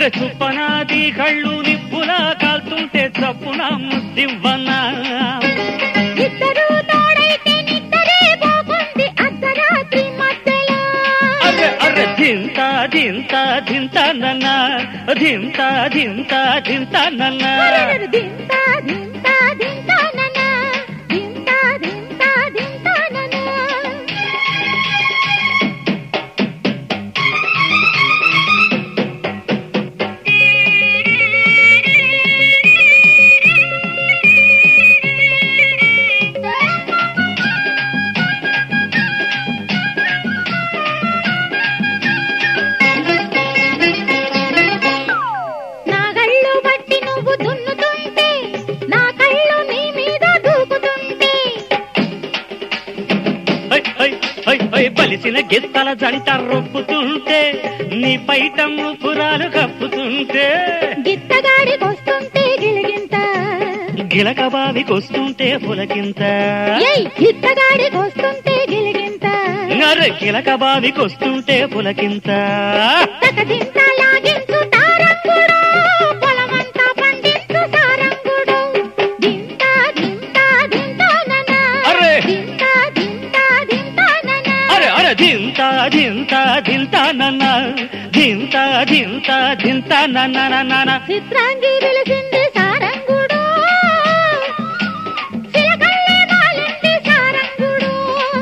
అరే చుప్పనాది కళ్ళు నిప్పులా కాల్తుంటే చప్పున ముద్దివ్వనా ఇద్దరు తోడైతే నిద్దరే పోకుంది అర్ధరాత్రి మధ్యలో అరే అరే ధింత ధింత ధింత నన్న ధింత ధింత ధింత నన్న అరెరెరె దింత దింత దింత నన దింత దింత దింత నన నా కళ్ళు బట్టి నువ్వు దున్నుతుంటే నా కళ్ళు నీ మీద దూకుతుంటే హై, హై, హై, హై, బలిసిన గిత్తల జంట రొప్పుతుంటే నీ పైటమ్ము పురాలు కప్పుతుంటే గిత్తగాడికొస్తుంటే గిలిగింత గిలక బావికొస్తుంటే పులకింత ఏయ్ గిత్తగాడికొస్తుంటే గిలిగింత నర గిలక బావికొస్తుంటే పులకింత తకదింత లాగించు తారంగుడు పొలమంతా పండించు సారంగుడు దింత దింత దింత నన అరే! దింత దింత దింత నన అరే అరే ధింత ధింత ధింత నన్న ధింత ధింత ధింత నన్న నన్న చిత్రాంగి వెలిసింది సారంగుడు చిలకల్లే మాలింది సారంగుడు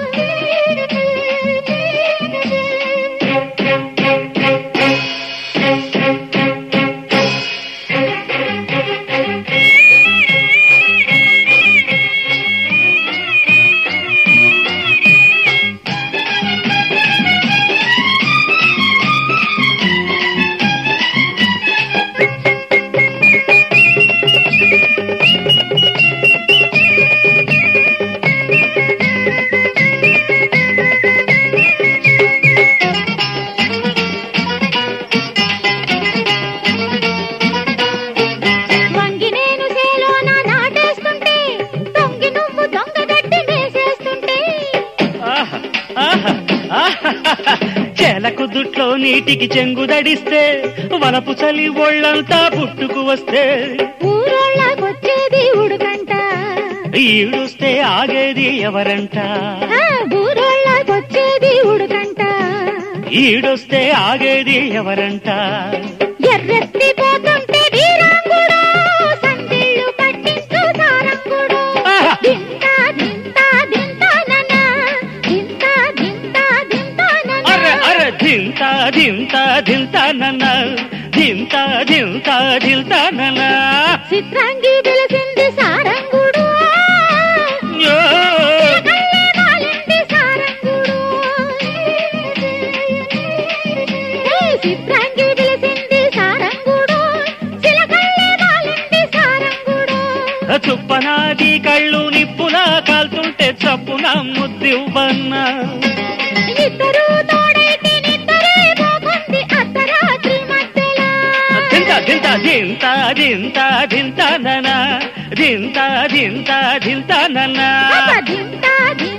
వంగి నేను చేలోన నాటేస్తుంటే తొంగి నువ్వు దొంగగట్టి మేసేస్తుంటే ఆహా, ఆహా, ఆహా. చేలకు దుట్లో నీటికి చెంగుదడిస్తే వలపు చలి ఒళ్ళంతా పుట్టుకు వస్తే ఊరోళ్ళకొచ్చేది ఉడుకంట ఈడుస్తే ఆగేది ఎవరంట ఆ, ఊరోళ్ళకొచ్చేది ఉడుకంట ఈడొస్తే ఆగేది ఎవరంట ఎర్రెత్తి పోతుంటే వీరాంగుడు సందిళ్ళు పట్టించు సారంగుడు ఆహా. దింత దింత దింత నన దింత దింత దింత నన అరే అరే ధింత ధింత ధింత నన్న ధింత ధింత ధింత నన్న చిత్రాంగి తెలిసింది సారంగుడు యో. కళ్ళే మాలింది సారంగుడు ఏ చిత్రాంగి తెలిసింది సారంగుడు చిలకల్లే మాలింది సారంగుడు చుప్పనాది కళ్ళు నిప్పులా కాల్తుంటే చప్పున ముద్దివ్వన్నా ఇద్దరు తోడైతే నిద్దరే పోకుంది అర్ధరాత్రి మధ్యలో ధింత ధింత ధింత ధింత ధింత నన ధింత ధింత ధింత నన్న అబ్బ ధింత ధింత